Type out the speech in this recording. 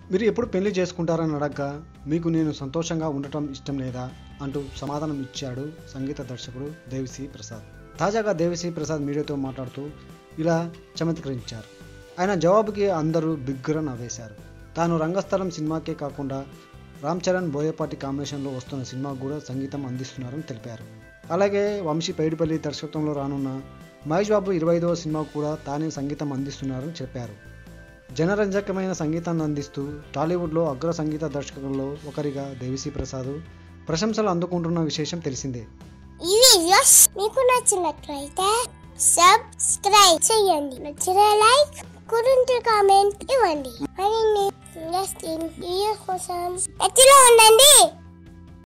మీరు ఎప్పుడు పెళ్లి చేసుకుంటారని అడగ్గా మీకు నేను సంతోషంగా ఉండటం ఇష్టం లేదా అంటూ సమాధానం ఇచ్చాడు సంగీత దర్శకుడు దేవిశ్రీ ప్రసాద్ తాజాగా దేవిశ్రీ ప్రసాద్ మీడియాతో మాట్లాడుతూ ఇలా చమత్కరించారు ఆయన జవాబుకి అందరూ బిగ్గుర నవ్వేశారు తాను రంగస్థలం సినిమాకే కాకుండా రామ్ చరణ్ బోయపాటి కాంబినేషన్లో వస్తున్న సినిమాకు కూడా సంగీతం అందిస్తున్నారని తెలిపారు అలాగే వంశీ పైడిపల్లి దర్శకత్వంలో రానున్న మహేష్ బాబు ఇరవై ఐదవ సినిమాకు కూడా తానే సంగీతం అందిస్తున్నారని చెప్పారు జనరంజకమైన సంగీతాన్ని అందిస్తూ టాలీవుడ్లో అగ్ర సంగీత దర్శకుల్లో ఒకరిగా దేవిశ్రీ ప్రసాద్ ప్రశంసలు అందుకుంటున్న విశేషం తెలిసిందే ఈ వీడియోస్ మీకు నచ్చినట్లయితే సబ్స్క్రైబ్ చేయండి నచ్చిన లైక్ కురింటి కామెంట్ ఇవ్వండి మరిన్ని ఇంట్రెస్టింగ్ వీడియోస్ కోసం ఎత్తిలో ఉండండి